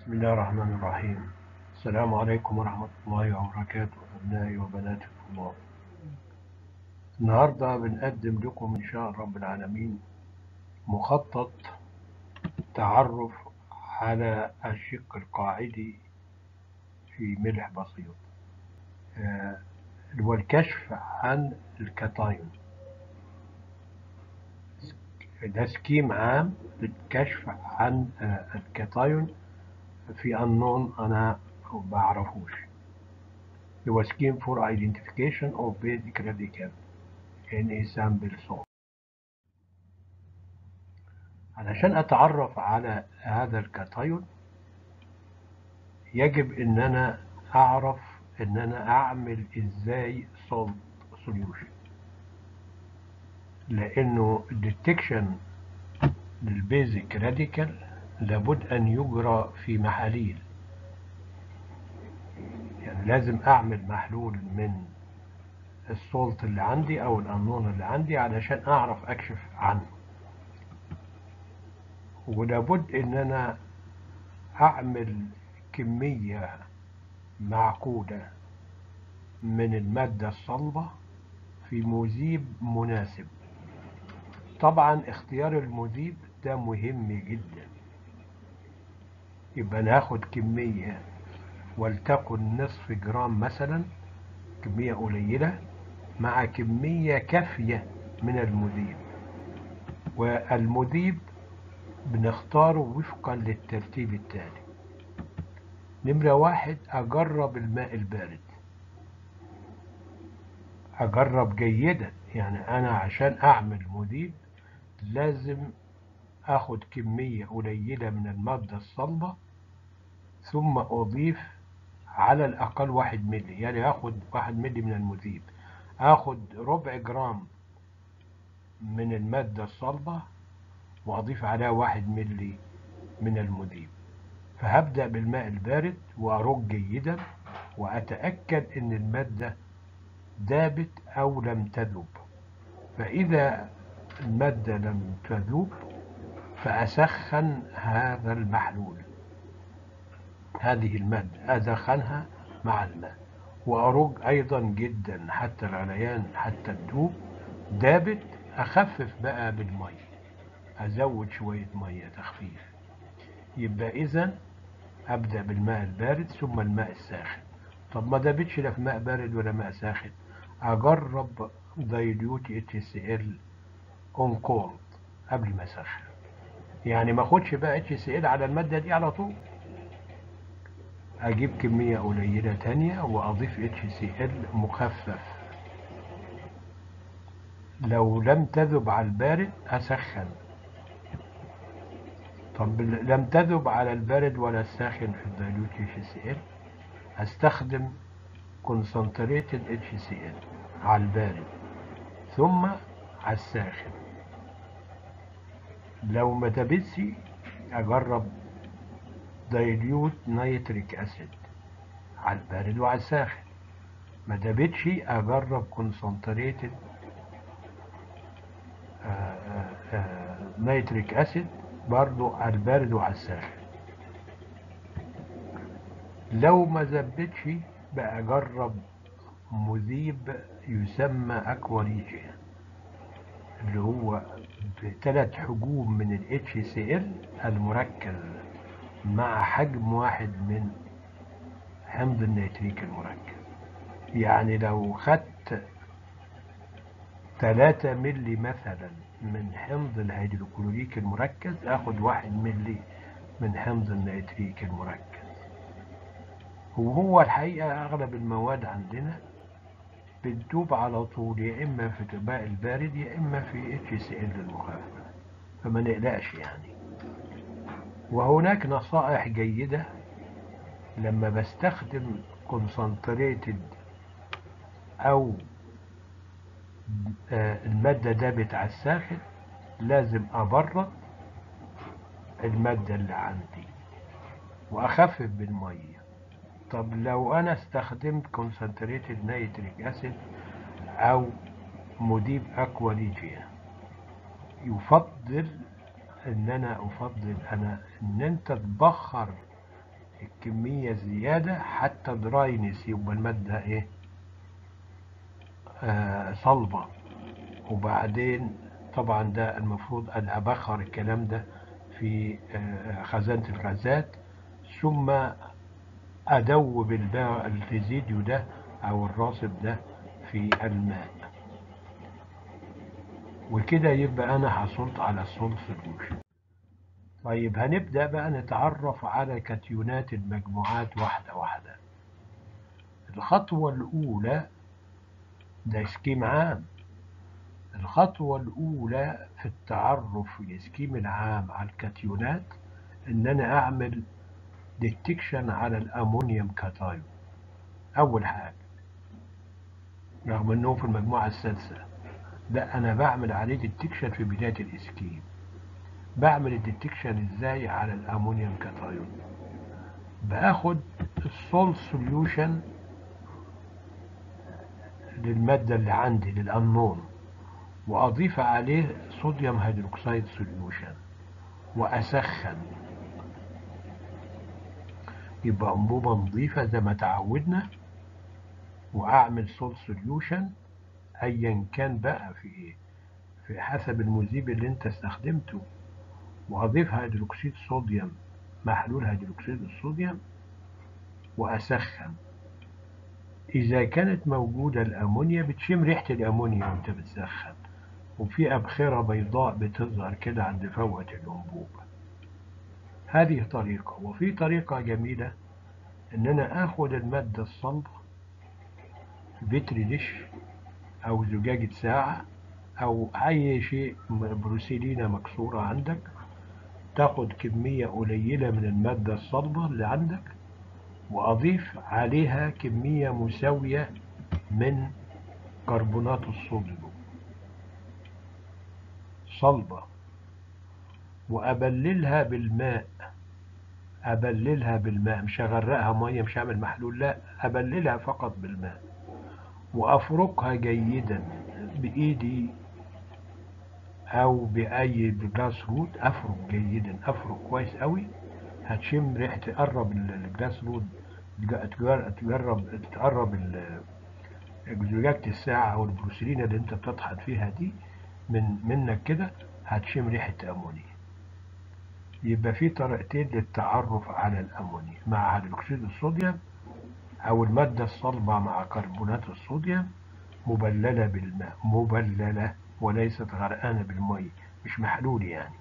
بسم الله الرحمن الرحيم السلام عليكم ورحمة الله وبركاته أبنائي وبناتي الطلاب النهاردة بنقدم لكم إن شاء رب العالمين مخطط تعرف على الشق القاعدي في ملح بسيط آه، هو الكشف عن الكتايون ده سكيم عام للكشف عن آه، الكتايون في unknown أنا ما بعرفوش هو scheme for identification of basic radical in a sample source علشان أتعرف على هذا الكتايون يجب إن أنا أعرف إن أنا أعمل إزاي salt solution لأنه detection للبيزك راديكال لابد أن يجرى في محاليل يعني لازم أعمل محلول من السولت اللي عندي أو الأنون اللي عندي علشان أعرف أكشف عنه ولابد إن أنا أعمل كمية معقودة من المادة الصلبة في مذيب مناسب طبعا اختيار المذيب ده مهم جدا يبقى ناخد كمية ولتكن نصف جرام مثلا كمية قليلة مع كمية كافية من المذيب والمذيب بنختاره وفقا للترتيب التالي نمرة واحد أجرب الماء البارد أجرب جيدا يعني أنا عشان أعمل مذيب لازم أخد كمية قليلة من المادة الصلبة ثم أضيف على الأقل واحد ملي يعني أخد واحد ملي من المذيب أخد ربع جرام من المادة الصلبة وأضيف عليها واحد ملي من المذيب فهبدأ بالماء البارد وأرج جيدا وأتأكد أن المادة دابت أو لم تذوب فإذا المادة لم تذوب فأسخن هذا المحلول هذه المادة أدخلها مع الماء وأرج أيضا جدا حتى الغليان حتى تدوب دابت أخفف بقى بالمية أزود شوية مية تخفيف يبقى إذا أبدأ بالماء البارد ثم الماء الساخن طب ما دابتش لا في ماء بارد ولا ماء ساخن أجرب دايليوت اتش سي ال اون كولد قبل ما أسخن يعني ما اخدش بقى اتش سي ال على المادة دي على طول اجيب كمية قليلة تانية واضيف اتش سي ال مخفف لو لم تذب على البارد اسخن طب لم تذب على البارد ولا الساخن في الدايلوت اتش سي ال استخدم concentrated اتش سي ال على البارد ثم على الساخن لو ما دابتش اجرب دايليوت نيتريك اسيد على البارد وعلى الساخن ما دابتش اجرب كونسنتريتد نيتريك اسيد برضو على البارد وعلى الساخن لو ما ذبتش بقى اجرب مذيب يسمى اكواريجيا اللي هو بثلاث حجوم من ال HCl المركز مع حجم واحد من حمض النيتريك المركز يعني لو خدت 3 ملي مثلا من حمض الهيدروكلوريك المركز اخد واحد ملي من حمض النيتريك المركز وهو الحقيقة اغلب المواد عندنا بتدوب على طول يا اما في الماء البارد يا اما في اتش سي ال المخفف فما نقلقش يعني وهناك نصائح جيدة لما بستخدم كونسنتريتد او المادة دابت على الساخن لازم ابرد المادة اللي عندي واخفف بالمية طب لو انا استخدمت كونسنتريتد نيتريك اسيد او مذيب اكواليجيا يفضل ان انا افضل انا ان انت تبخر الكمية زيادة حتى دراينس يبقى المادة ايه آه صلبة وبعدين طبعا ده المفروض أن أبخر الكلام ده في آه خزانة الغازات ثم أدوب البا- الريزيديو ده أو الراصب ده في الماء وكده يبقى أنا حصلت على السول سوليوشن طيب هنبدأ بقى نتعرف على كاتيونات المجموعات واحدة واحدة الخطوة الأولى ده سكيم عام الخطوة الأولى في التعرف في السكيم العام على الكاتيونات إن أنا أعمل ديتكشن على الأمونيوم كاتايون أول حاجة رغم إنه في المجموعة السادسة لا أنا بعمل عليه ديتكشن في بداية الإسكيم بعمل الديتكشن إزاي على الأمونيوم كاتايون باخد السول سوليوشن للمادة اللي عندي للأنون وأضيف عليه صوديوم هيدروكسيد سوليوشن وأسخن يبقى أنبوبة نظيفة زي ما تعودنا وأعمل سول سوليوشن أيا كان بقى في إيه في حسب المذيب اللي أنت استخدمته وأضيف هيدروكسيد صوديوم محلول هيدروكسيد الصوديوم وأسخن إذا كانت موجودة الأمونيا بتشم ريحة الأمونيا وأنت بتسخن وفي أبخرة بيضاء بتظهر كده عند فوة الأنبوبة هذه طريقة وفي طريقة جميلة إن أنا آخد المادة الصلبة فيتري ديش أو زجاجة ساعة أو أي شيء بروسيلينا مكسورة عندك تاخد كمية قليلة من المادة الصلبة اللي عندك وأضيف عليها كمية مساوية من كربونات الصوديوم صلبة وأبللها بالماء أبللها بالماء مش هغرقها مية مش هعمل محلول لا أبللها فقط بالماء وأفركها جيدا بإيدي أو بأي جلاس روت أفرك جيدا أفرك كويس قوي هتشم ريحة تقرب الجلاس روت تجرب تجرب تقرب ال- زجاجة الساعة أو البروسيلين اللي أنت بتطحن فيها دي من منك كده هتشم ريحة أمونيا يبقى في طريقتين للتعرف على الأمونيا مع هيدروكسيد الصوديوم أو المادة الصلبة مع كربونات الصوديوم مبللة بالماء مبللة وليست غرقانة بالمية مش محلول يعني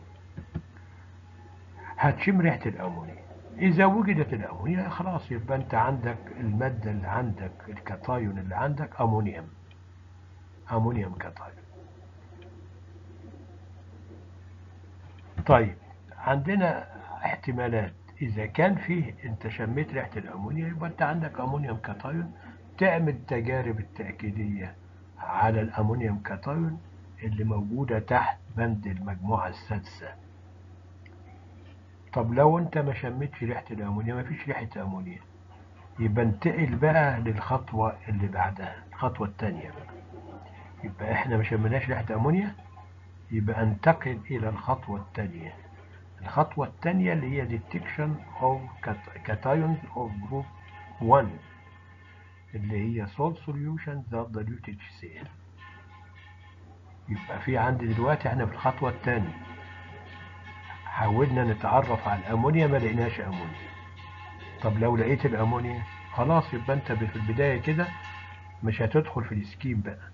هتشم ريحة الأمونيا إذا وجدت الأمونيا خلاص يبقى أنت عندك المادة اللي عندك الكاتايون اللي عندك أمونيوم أمونيوم كاتايون طيب عندنا احتمالات إذا كان فيه أنت شميت ريحة الأمونيا يبقى أنت عندك أمونيوم كاتايون تعمل تجارب التأكيدية على الأمونيوم كاتايون اللي موجودة تحت بند المجموعة السادسة طب لو أنت ما شميتش ريحة الأمونيا ما فيش ريحة أمونيا يبقى انتقل بقى للخطوة اللي بعدها الخطوة التانية بقى يبقى احنا ما شميناش ريحة أمونيا يبقى انتقل إلى الخطوة التانية الخطوة التانية اللي هي detection of cations of group 1 اللي هي salt solution ذات dilute HCl يبقى في عندي دلوقتي احنا في الخطوة التانية حاولنا نتعرف على الأمونيا ما لقيناش أمونيا طب لو لقيت الأمونيا خلاص يبقى أنت في البداية كده مش هتدخل في السكيم بقى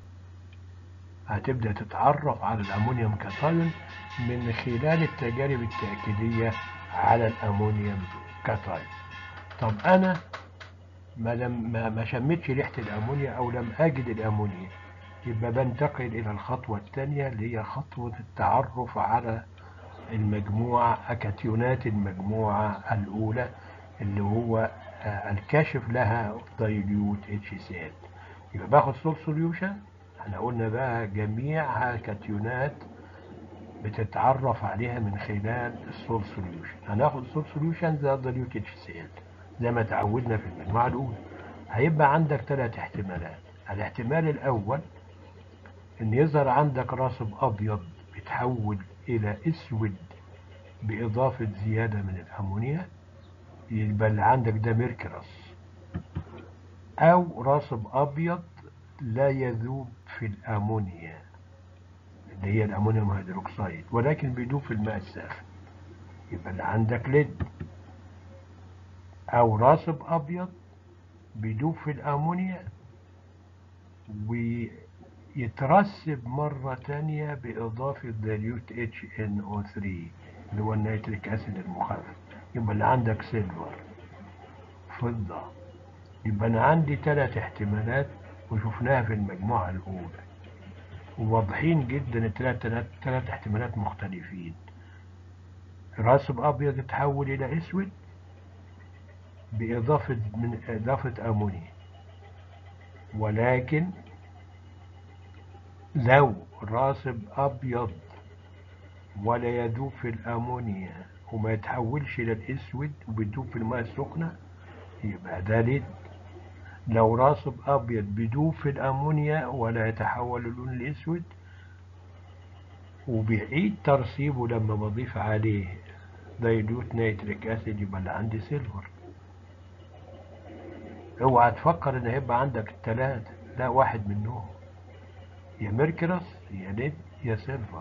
هتبدأ تتعرف على الأمونيوم كاتايون من خلال التجارب التأكيدية على الأمونيوم كاتايون طب أنا ما لم ما ما شمتش ريحة الأمونيا أو لم أجد الأمونيا يبقى بنتقل إلى الخطوة الثانية اللي هي خطوة التعرف على المجموعة كاتيونات المجموعة الأولى اللي هو آه، الكاشف لها دايليوت اتش سي ال يبقى باخد سول سوليوشن احنا قلنا بقى جميعها كاتيونات بتتعرف عليها من خلال السول سوليوشن هناخد سول سوليوشن زي دايليوت اتش سي ال زي ما تعودنا في المجموعة الأولى هيبقى عندك ثلاث احتمالات الاحتمال الأول إن يظهر عندك راسب أبيض بيتحول إلى أسود بإضافة زيادة من الأمونيا يبقى اللي عندك ده ميركرس أو راسب أبيض لا يذوب في الأمونيا اللي هي الأمونيوم هيدروكسيد ولكن بيدوب في الماء الساخن يبقى اللي عندك ليد أو راسب أبيض بيدوب في الأمونيا ويترسب مرة تانية بإضافة ديليوت HNO3 اللي هو النيتريك أسيد المخفف يبقى اللي عندك سيلفر فضة يبقى أنا عندي ثلاث احتمالات وشفناها في المجموعة الأولى وواضحين جدا الثلاث ثلاث احتمالات مختلفين راسب أبيض يتحول إلى أسود بإضافة من إضافة أمونيا ولكن لو راسب أبيض ولا يذوب في الأمونيا وما يتحولش إلى الأسود وبيدوب في الماء السخنة يبقى ده ليد لو راسب أبيض بيدوب في الأمونيا ولا يتحول اللون الأسود وبيعيد ترسيبه لما بضيف عليه دايلوت نيتريك أسيد يبقى اللي عندي سيلفر اوعى تفكر ان هيبقى عندك التلاتة لا واحد منهم يا ميركرس يا ليد يا سيلفر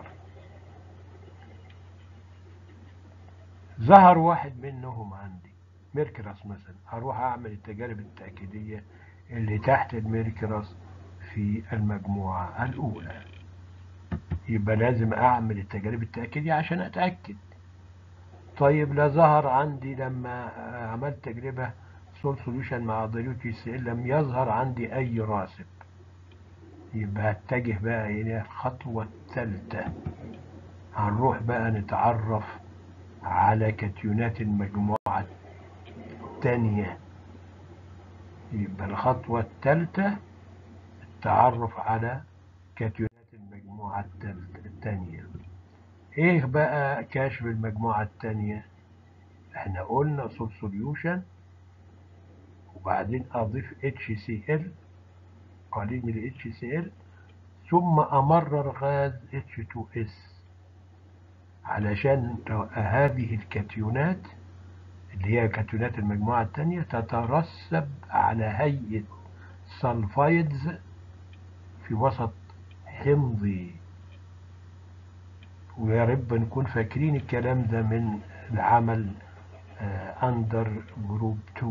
ظهر واحد منهم عندي ميركرس مثلا هروح اعمل التجارب التأكيدية اللي تحت الميركرس في المجموعة الأولى يبقى لازم أعمل التجارب التأكيدية عشان أتأكد طيب لا ظهر عندي لما عملت تجربة سول سوليوشن مع ديلوت سي لم يظهر عندي أي راسب يبقى هتجه بقى إلى الخطوة الثالثة هنروح بقى نتعرف على كتيونات المجموعة الثانية يبقى الخطوة الثالثة التعرف على كتيونات المجموعة الثانية ايه بقى كشف المجموعة الثانية احنا قلنا صوت سوليوشن وبعدين اضيف HCl قليل من ال HCl ثم امرر غاز H2S علشان هذه الكتيونات اللي هي كتيونات المجموعة الثانية تترسب على هيئة سلفايدز في وسط حمضي ويا رب نكون فاكرين الكلام ده من العمل أندر جروب 2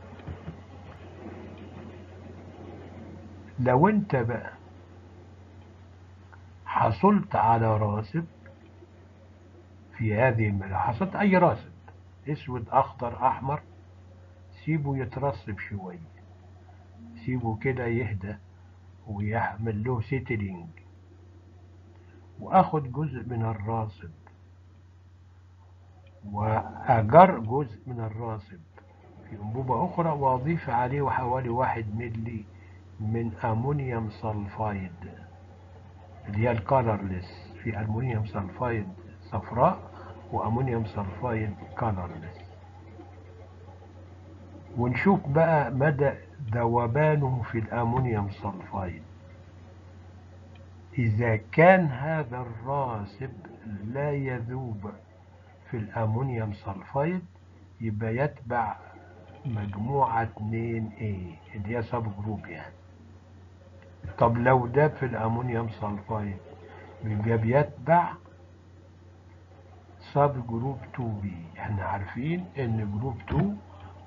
لو انت بقى حصلت على راسب في هذه الملة حصلت أي راسب اسود اخضر احمر سيبه يترسب شوية سيبه كده يهدى ويعمل له سيتلينج واخد جزء من الراسب واجر جزء من الراسب في انبوبة اخرى واضيف عليه حوالي واحد ملي من امونيوم سلفايد اللي هي الكالرلس في امونيوم سلفايد صفراء وامونيوم سلفايد كالرلس ونشوف بقى مدى ذوبانه في الامونيوم سلفايد اذا كان هذا الراسب لا يذوب في الامونيوم سلفايد يبقى يتبع مجموعة 2A اللي هي سب جروب يعني طب لو داب في الامونيوم سلفايد يبقى بيتبع سب جروب 2B احنا عارفين ان جروب 2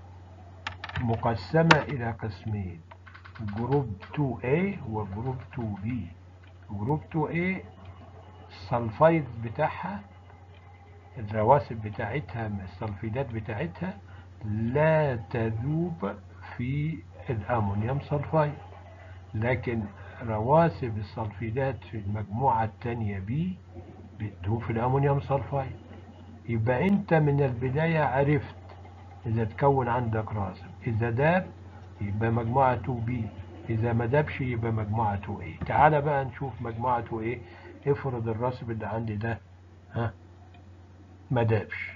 مقسمة الى قسمين جروب 2A وجروب 2B جروب 2A السلفايد بتاعها الرواسب بتاعتها السلفيدات بتاعتها لا تذوب في الامونيوم سلفايد لكن رواسب السلفيدات في المجموعة الثانية بي بتذوب في الامونيوم سلفايد يبقى انت من البداية عرفت اذا تكون عندك راسب اذا داب يبقى مجموعة 2B اذا ما دابش يبقى مجموعة 2A تعال بقى نشوف مجموعة 2A افرض الراسب اللي عندي ده ها ما دابش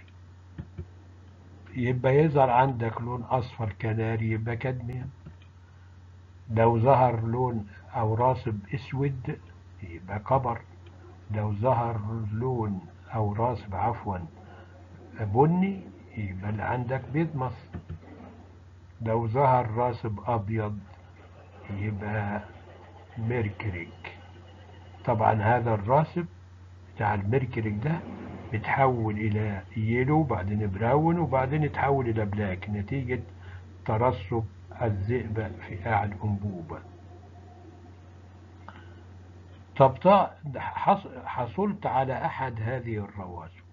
يبقى يظهر عندك لون اصفر كناري يبقى كادميوم لو ظهر لون او راسب اسود يبقى كبر لو ظهر لون او راسب عفوا بني يبقى اللي عندك بيضمص لو ظهر راسب أبيض يبقى ميركوريك طبعا هذا الراسب بتاع الميركوريك ده بيتحول إلى يلو وبعدين براون وبعدين يتحول إلى بلاك نتيجة ترسب الزئبق في أعلى الأنبوبة طب حصلت على أحد هذه الرواسب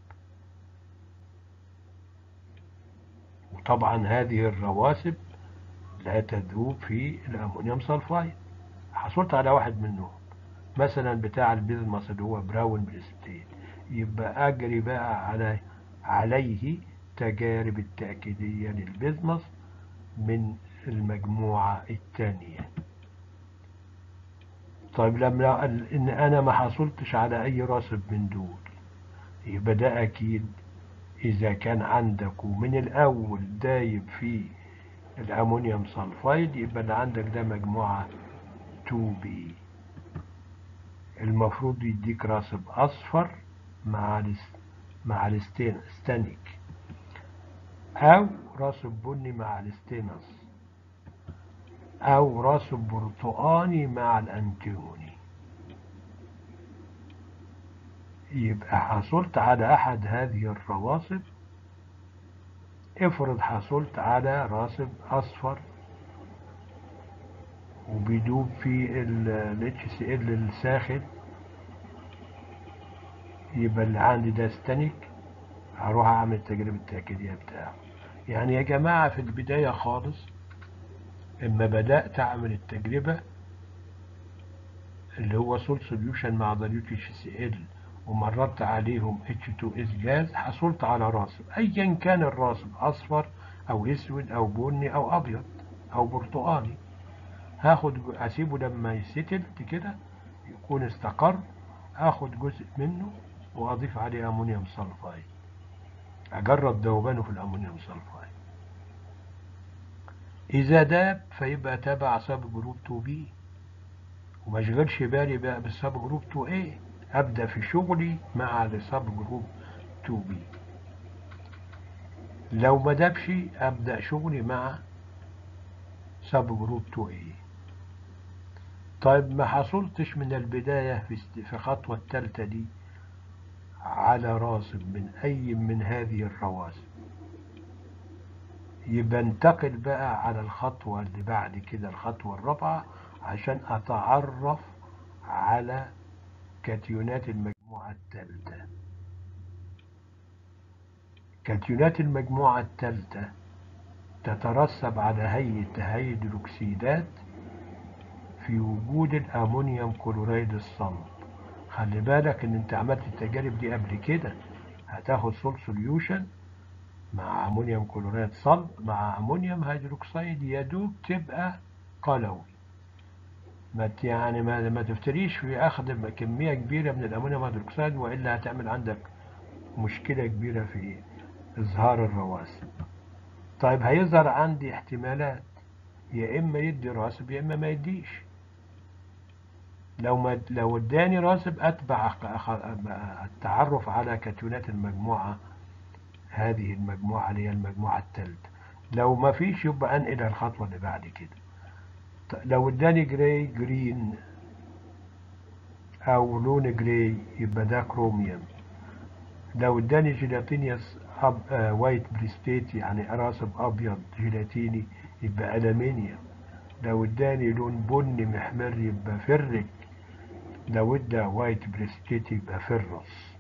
وطبعا هذه الرواسب لا تذوب في الأمونيوم سلفايد حصلت على واحد منهم مثلا بتاع البيزمس اللي هو براون بريستين يبقى أجري بقى على عليه تجارب التأكيدية للبيزمس من المجموعة الثانية طيب لما ان انا ما حصلتش على اي راسب من دول يبقى ده اكيد اذا كان عندك ومن الاول دايب في الامونيوم سلفايد يبقى اللي عندك ده مجموعة 2B المفروض يديك راسب اصفر مع مع الستانيك او راسب بني مع الستينس أو راسب برتقاني مع الأنتيوني يبقى حصلت على أحد هذه الرواسب افرض حصلت على راسب أصفر وبيدوب في ال HCl الساخن يبقى اللي عندي ده ستانيك هروح أعمل التجربة التأكيدية بتاعه يعني يا جماعة في البداية خالص اما بدأت اعمل التجربة اللي هو سول سوليوشن مع ضريوت اتش سي ال ومررت عليهم H2S جاز حصلت على راسب ايا كان الراسب اصفر او اسود او بني او ابيض او برتقاني هاخد اسيبه لما يستل كده يكون استقر اخد جزء منه واضيف عليه امونيوم سلفايد اجرب ذوبانه في الامونيوم سلفايد إذا داب فيبقى تبع سب جروب 2B وما اشغلش بالي بقى بالسب جروب 2A أبدأ في شغلي مع السب جروب 2B لو ما دابش أبدأ شغلي مع سب جروب 2A طيب ما حصلتش من البداية في الخطوة الثالثة دي على راسب من أي من هذه الرواسب يبقى انتقل بقى على الخطوة اللي بعد كده الخطوة الرابعة عشان أتعرف على كاتيونات المجموعة الثالثة كاتيونات المجموعة الثالثة تترسب على هيئة هيدروكسيدات في وجود الأمونيوم كلورايد الصلب خلي بالك ان انت عملت التجارب دي قبل كده هتاخد سول سوليوشن مع امونيوم كلوريد صلب مع امونيوم هيدروكسيد يا دوب تبقى قلوي ما يعني ما, ما تفتريش في اخذ كميه كبيره من الامونيوم هيدروكسيد والا هتعمل عندك مشكله كبيره في اظهار الرواسب طيب هيظهر عندي احتمالات يا اما يدي راسب يا اما ما يديش لو ما لو اداني راسب اتبع التعرف على كاتيونات المجموعه هذه المجموعة اللي هي المجموعة الثالثة لو ما فيش يبقى انقل الخطوة اللي بعد كده لو اداني جراي جرين او لون جراي يبقى ده كروميوم لو اداني جيلاتينيوس أب آه وايت بريستيت يعني راسب ابيض جيلاتيني يبقى الومنيوم لو اداني لون بني محمر يبقى فرك لو ادى وايت بريستيت يبقى فرس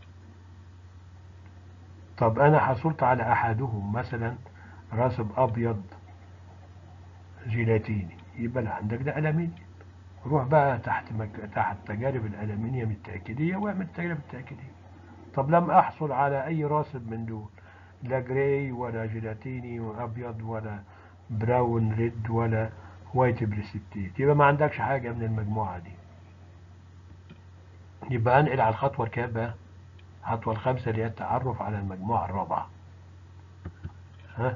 طب أنا حصلت على أحدهم مثلا راسب أبيض جيلاتيني يبقى اللي عندك ده ألمنيوم روح بقى تحت مج... تحت تجارب الألمنيوم التأكيدية واعمل التجارب التأكيدية طب لم أحصل على أي راسب من دول لا جراي ولا جيلاتيني وأبيض ولا براون ريد ولا وايت بريسبتيت يبقى ما عندكش حاجة من المجموعة دي يبقى أنقل على الخطوة الكام بقى الخطوة الخامسة اللي هي التعرف على المجموعة الرابعة ها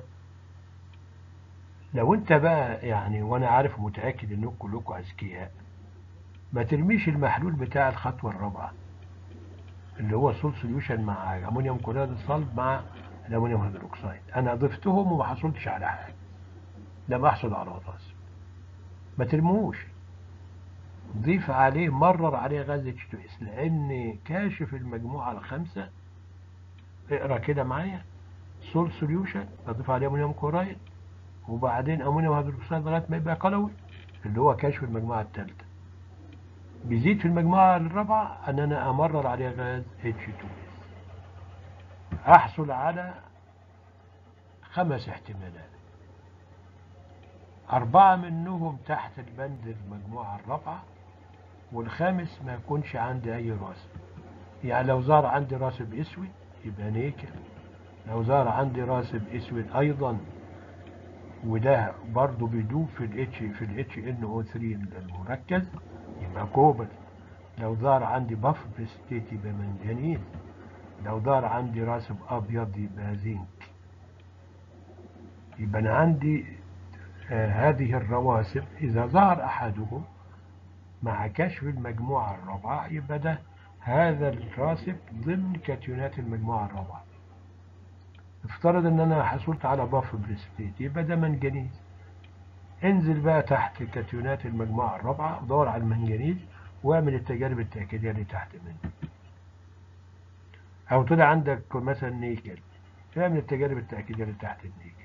لو انت بقى يعني وانا عارف ومتأكد انكم كلكم اذكياء ما ترميش المحلول بتاع الخطوة الرابعة اللي هو سول سوليوشن مع امونيوم كلوريد صلب مع الأمونيوم هيدروكسيد أنا ضفتهم وما حصلتش على حاجة لم أحصل على راسب ما ترموش ضيف عليه مرر عليه غاز اتش 2 اس لأن كاشف المجموعة الخامسة اقرا كده معايا سول سوليوشن بضيف عليه أمونيوم كورايد وبعدين أمونيوم هيدروكسيد لغاية ما يبقى قلوي اللي هو كشف المجموعة الثالثة بيزيد في المجموعة الرابعة أن أنا أمرر عليه غاز H2S أحصل على خمس احتمالات أربعة منهم تحت البند المجموعة الرابعة والخامس ما يكونش عندي أي راسب يعني لو ظهر عندي راسب أسود يبقى نيكل لو ظهر عندي راسب أسود أيضا وده برضه بيدوب في الاتش في الاتش ان او 3 المركز يبقى كوبل لو ظهر عندي بف بريستيت يبقى منجنيز لو ظهر عندي راسب ابيض يبقى زنك يبقى انا عندي آه هذه الرواسب اذا ظهر احدهم مع كشف المجموعه الرابعه يبقى ده هذا الراسب ضمن كاتيونات المجموعه الرابعه افترض ان انا حصلت على باف بريستيت يبقى ده منجنيز انزل بقى تحت كاتيونات المجموعة الرابعة ودور على المنجنيز واعمل التجارب التأكيدية اللي تحت منه او طلع عندك مثلا نيكل اعمل التجارب التأكيدية اللي تحت النيكل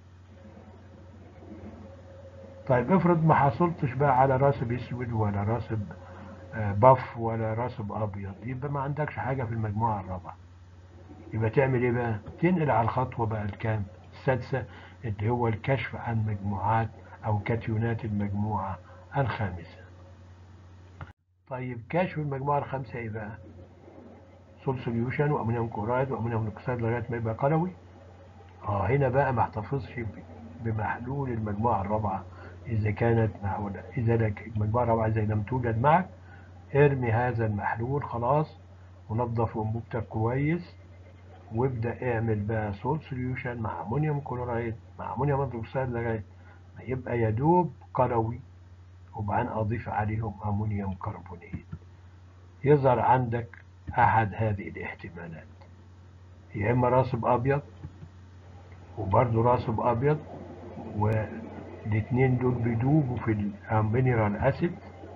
طيب افرض ما حصلتش بقى على راسب اسود ولا راسب باف ولا راسب ابيض يبقى ما عندكش حاجة في المجموعة الرابعة يبقى تعمل ايه بقى تنقل على الخطوة بقى الكام السادسة اللي هو الكشف عن مجموعات او كاتيونات المجموعة الخامسة طيب كشف المجموعة الخامسة ايه بقى سول سوليوشن وامونيوم كورايد وامونيوم نوكسيد لغاية ما يبقى قلوي اه هنا بقى ما احتفظش بمحلول المجموعة الرابعة اذا كانت معولة اذا المجموعة الرابعة اذا لم توجد معك ارمي هذا المحلول خلاص ونظف انبوبتك كويس وابدا اعمل بقى سول سوليوشن مع امونيوم كلورايد مع امونيوم هيدروكسيد لغايه ما يبقى يدوب قلوي وبعدين اضيف عليهم امونيوم كربونيت يظهر عندك احد هذه الاحتمالات يا اما راسب ابيض وبرضه راسب ابيض والاثنين دول بيدوبوا في المينرال اسيد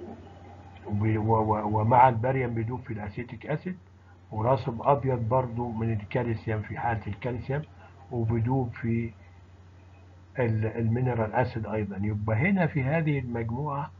ومع الباريوم بيدوب في الاسيتيك اسيد وراسب ابيض برضو من الكالسيوم في حالة الكالسيوم وبيدوب في المينرال اسيد ايضا يبقى هنا في هذه المجموعة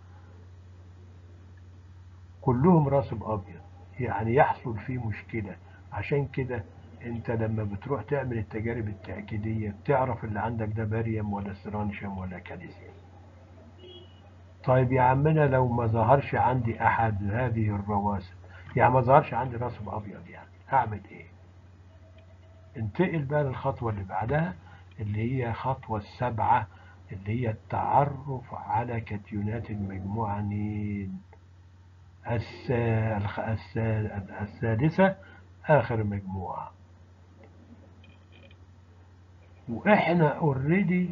كلهم راسب ابيض يعني يحصل فيه مشكلة عشان كده انت لما بتروح تعمل التجارب التأكيدية بتعرف اللي عندك ده باريوم ولا سيرانشيوم ولا كالسيوم طيب يا عمنا لو ما ظهرش عندي احد هذه الرواسب يعني ما ظهرش عندي راسب ابيض يعني هعمل ايه انتقل بقى للخطوة اللي بعدها اللي هي خطوة السبعة اللي هي التعرف على كاتيونات المجموعة نين السادسة آخر مجموعة وإحنا اوريدي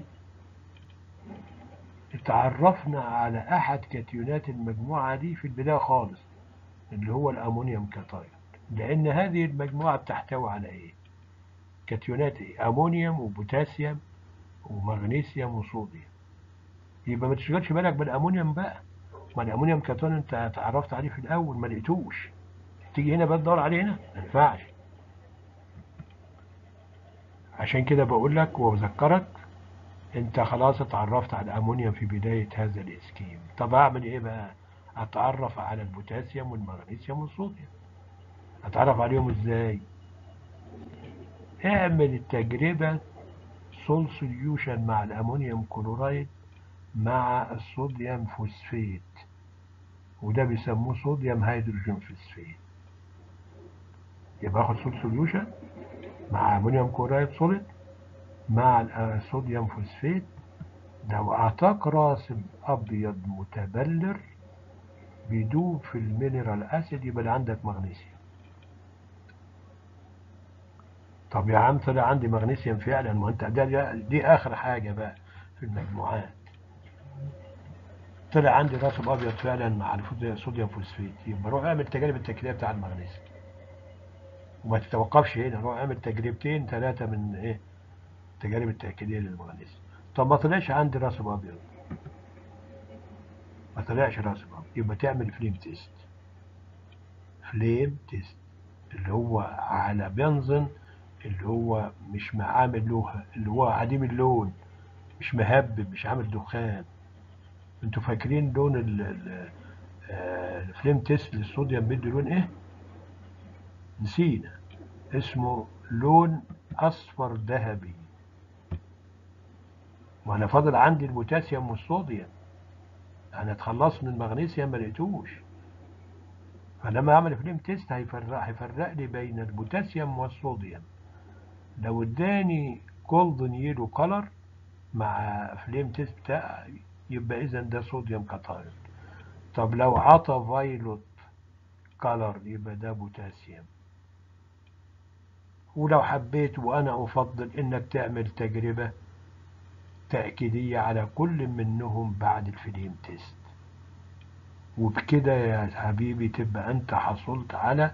اتعرفنا على أحد كاتيونات المجموعة دي في البداية خالص اللي هو الأمونيوم كاتايون لأن هذه المجموعة بتحتوي على إيه؟ كاتيونات إيه؟ أمونيوم وبوتاسيوم ومغنيسيوم وصوديوم يبقى ما تشغلش بالك بالأمونيوم بقى ما الأمونيوم كاتايون أنت اتعرفت عليه في الأول ما لقيتوش تيجي هنا بقى تدور عليه هنا ما ينفعش عشان كده بقول لك وبذكرك انت خلاص اتعرفت على الامونيوم في بداية هذا الاسكيم طب اعمل ايه بقى اتعرف على البوتاسيوم والمغنيسيوم والصوديوم اتعرف عليهم ازاي اعمل التجربة سول سوليوشن مع الامونيوم كلورايد مع الصوديوم فوسفيت وده بيسموه صوديوم هيدروجين فوسفيت يبقى اخد سول سوليوشن مع امونيوم كلورايد سوليد مع الصوديوم فوسفيت لو اعطاك راسب ابيض متبلر بيدوب في المينرال اسيد يبقى عندك مغنيسيوم طب يا عم طلع عندي مغنيسيوم فعلا ما انت ده دي اخر حاجه بقى في المجموعات طلع عندي راسب ابيض فعلا مع الصوديوم فوسفيت يبقى روح اعمل التجارب التكليفيه بتاع المغنيسيوم وما تتوقفش هنا روح اعمل تجربتين ثلاثة من ايه التجارب التأكيدية للمغنيسيوم طب ما طلعش عندي راسب أبيض ما طلعش راسب أبيض يبقى تعمل فليم تيست فليم تيست اللي هو على بنزن اللي هو مش عامل له اللي هو عديم اللون مش مهبب مش عامل دخان انتوا فاكرين لون ال- ال- آه، الفليم تيست للصوديوم بيدي لون ايه نسينا اسمه لون اصفر ذهبي وانا فاضل عندي البوتاسيوم والصوديوم انا اتخلصت من المغنيسيوم ما لقيتوش فلما اعمل فليم تيست هيفرق هيفرق لي بين البوتاسيوم والصوديوم لو اداني جولدن يلو كولر مع فليم تيست بتاع يبقى اذا ده صوديوم كاتايون طب لو عطى فايلوت كولر يبقى ده بوتاسيوم ولو حبيت وانا افضل انك تعمل تجربة تأكيدية على كل منهم بعد الفليم تيست وبكده يا حبيبي تبقى انت حصلت على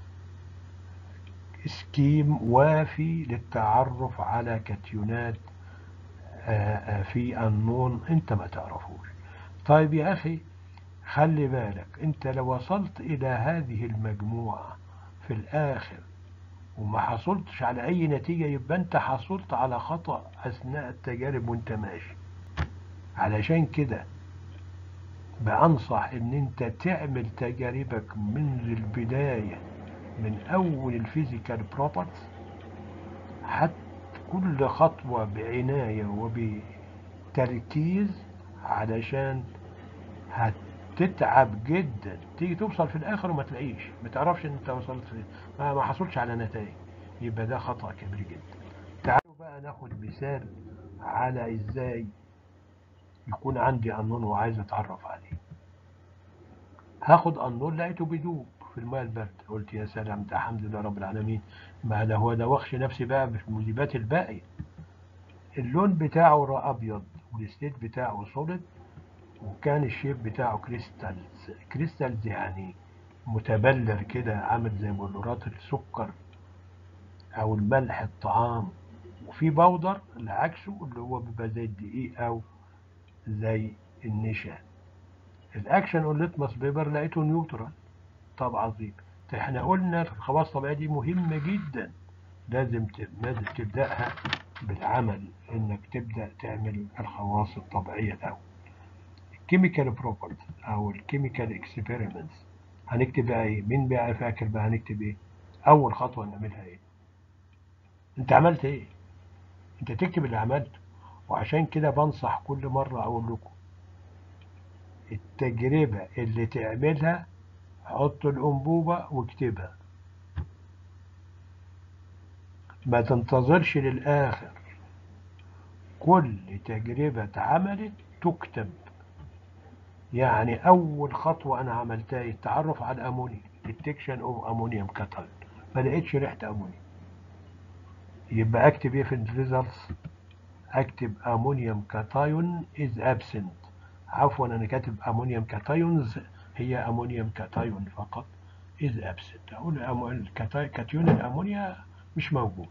سكيم وافي للتعرف على كاتيونات آه، آه، في النون انت ما تعرفوش طيب يا اخي خلي بالك انت لو وصلت الى هذه المجموعة في الاخر وما حصلتش على اي نتيجة يبقى انت حصلت على خطأ اثناء التجارب وانت ماشي علشان كده بأنصح ان انت تعمل تجاربك منذ البداية من اول الفيزيكال بروبرتيز حتى كل خطوة بعناية وبتركيز علشان هتتعب جدا تيجي توصل في الاخر وما تلاقيش ما تعرفش ان انت وصلت فين ما, ما حصلش على نتائج يبقى ده خطأ كبير جدا تعالوا بقى ناخد مثال على ازاي يكون عندي قانون وعايز اتعرف عليه هاخد قانون لقيته بيدوب في الماء البارد قلت يا سلام ده الحمد لله رب العالمين ما ده هو ده وخش نفسي بقى بالمذيبات الباقية اللون بتاعه را ابيض والستيت بتاعه سوليد وكان الشيب بتاعه كريستالز كريستالز يعني متبلر كده عامل زي بلورات السكر او الملح الطعام وفي بودر لعكسه اللي هو بيبقى زي الدقيق او زي النشا الاكشن والليتمس بيبر لقيته نيوترال طب عظيم طيب احنا قلنا الخواص الطبيعيه دي مهمه جدا لازم ت- لازم تبداها بالعمل انك تبدا تعمل الخواص الطبيعيه الاول الكيميكال بروبرتي او الكيميكال اكسبيرمنتس هنكتب بقى ايه مين بقى فاكر بقى هنكتب ايه اول خطوه نعملها ايه انت عملت ايه انت تكتب اللي عملته وعشان كده بنصح كل مرة اقول لكم التجربة اللي تعملها حط الأنبوبة واكتبها ما تنتظرش للآخر كل تجربة اتعملت تكتب يعني أول خطوة أنا عملتها التعرف على الأمونيا detection of ammonium كاتايون ما لقيتش ريحة أمونيا يبقى أكتب إيه في الريزلتس أكتب أمونيوم كاتايون is absent عفوا أنا كاتب أمونيوم كاتايونز هي أمونيوم كاتايون فقط is absent أقول أمو- الكاتا- كاتيون الأمونيا مش موجود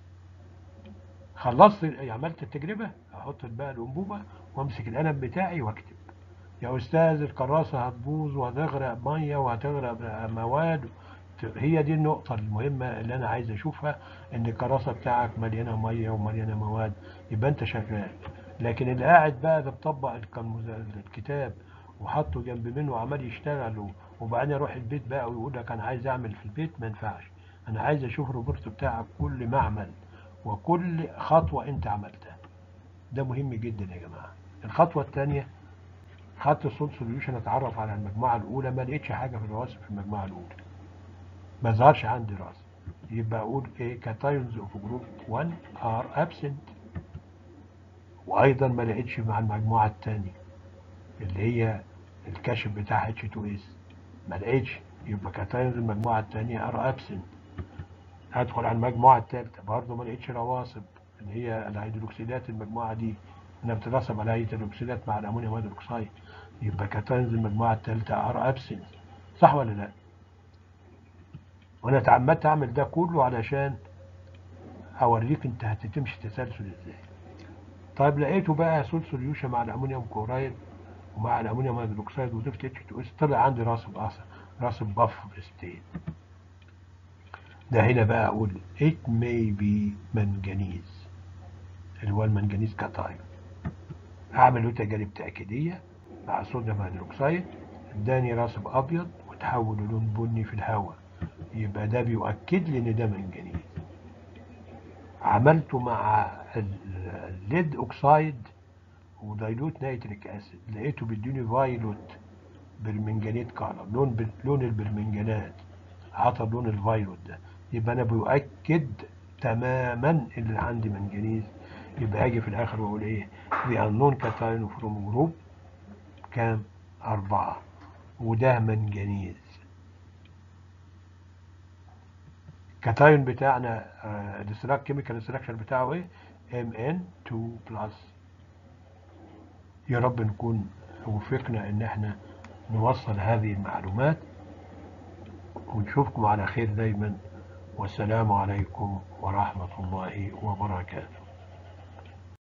خلصت عملت التجربة أحط بقى الأنبوبة وأمسك القلم بتاعي وأكتب يا أستاذ الكراسة هتبوظ وهتغرق مية وهتغرق مواد هي دي النقطة المهمة اللي أنا عايز أشوفها إن الكراسة بتاعك مليانة مية ومليانة مواد يبقى أنت شغال لكن اللي قاعد بقى ده مطبق الكم- الكتاب وحطه جنب منه وعمال يشتغل و- وبعدين يروح البيت بقى ويقول لك أنا عايز أعمل في البيت ما ينفعش أنا عايز أشوف الروبورت بتاعك كل معمل وكل خطوة أنت عملتها ده مهم جدا يا جماعة الخطوة الثانية خدت الصوت سوليوشن اتعرف على المجموعة الأولى ما لقيتش حاجة في الوصف في المجموعة الأولى ما ظهرش عندي راس يبقى أقول إيه كاتايونز أوف جروب 1 ار ابسنت وأيضا ما لقيتش مع المجموعة الثانية اللي هي الكشف بتاع اتش 2 اس ما لقيتش يبقى كاتايونز المجموعة الثانية ار ابسنت هدخل على المجموعة الثالثة برضه ما لقيتش رواسب اللي هي الهيدروكسيدات المجموعة دي انها بتترسب على هيدروكسيدات مع الامونيوم هيدروكسيد يبقى كاتايونز المجموعة الثالثة ار ابسنت صح ولا لا؟ وانا تعمدت اعمل ده كله علشان اوريك انت هتتمشي تسلسل ازاي طيب لقيته بقى سول سوليوشن مع الامونيوم كلورايد ومع الامونيوم هيدروكسيد وضفت اتش 2 اس طلع عندي راسب اصلا راسب بفر ستيت ده هنا بقى اقول it may be منجنيز اللي هو المنجنيز كاتايون اعمل له تجارب تاكيديه مع صوديوم هيدروكسيد اداني راسب ابيض وتحول للون بني في الهواء يبقى ده بيؤكد لي ان ده منجنيز عملته مع الليد اوكسايد ودايلوت نيتريك اسيد لقيته بيديني فايلوت برمنجانيت كارا لون بال- لون البرمنجانات عطى لون الفايلوت ده يبقى انا بيؤكد تماما اللي عندي منجنيز يبقى اجي في الاخر واقول ايه the unknown cation from group كام أربعة وده منجنيز الكاتايون بتاعنا الدستراك كيميكال ستراكشر بتاعه ايه Mn2 بلس يا رب نكون وفقنا ان احنا نوصل هذه المعلومات ونشوفكم على خير دايما والسلام عليكم ورحمة الله وبركاته